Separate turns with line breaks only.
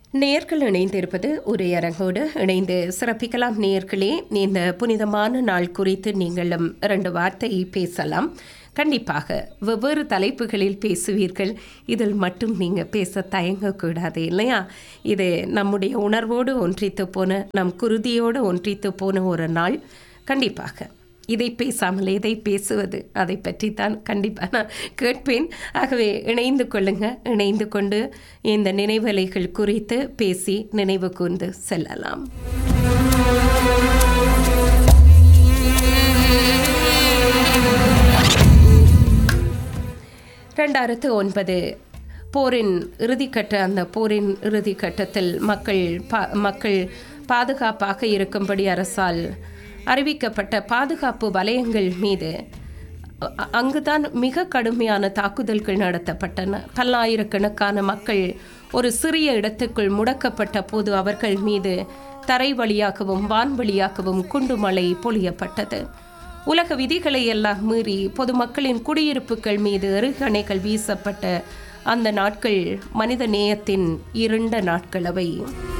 நேர்கள் இணைந்திருப்பது உரையரங்கோடு இணைந்து சிறப்பிக்கலாம் நேர்களே இந்த புனிதமான நாள் குறித்து நீங்களும் இரண்டு வார்த்தை பேசலாம் கண்டிப்பாக வெவ்வேறு தலைப்புகளில் பேசுவீர்கள் இதில் மட்டும் நீங்கள் பேச தயங்கக்கூடாது இல்லையா இது நம்முடைய உணர்வோடு ஒன்றித்து போன நம் குருதியோடு ஒன்றித்து போன ஒரு நாள் கண்டிப்பாக இதை பேசாமல் எதை பேசுவது அதை பற்றி தான் கண்டிப்பாக நான் கேட்பேன் ஆகவே இணைந்து கொள்ளுங்க இணைந்து கொண்டு இந்த நினைவலைகள் குறித்து பேசி நினைவு கூர்ந்து செல்லலாம் ரெண்டாயிரத்து ஒன்பது போரின் இறுதிக்கட்ட அந்த போரின் இறுதிக்கட்டத்தில் மக்கள் பா மக்கள் பாதுகாப்பாக இருக்கும்படி அரசால் அறிவிக்கப்பட்ட பாதுகாப்பு வலயங்கள் மீது அ- அங்குதான் மிக கடுமையான தாக்குதல்கள் நடத்தப்பட்டன பல்லாயிரக்கணக்கான மக்கள் ஒரு சிறிய இடத்துக்குள் முடக்கப்பட்ட போது அவர்கள் மீது தரை வழியாகவும் வான்வழியாகவும் குண்டுமழை பொழியப்பட்டது உலக விதிகளை எல்லாம் மீறி பொதுமக்களின் குடியிருப்புகள் மீது எருகணைகள் வீசப்பட்ட அந்த நாட்கள் மனித நேயத்தின் இருண்ட நாட்கள் அவை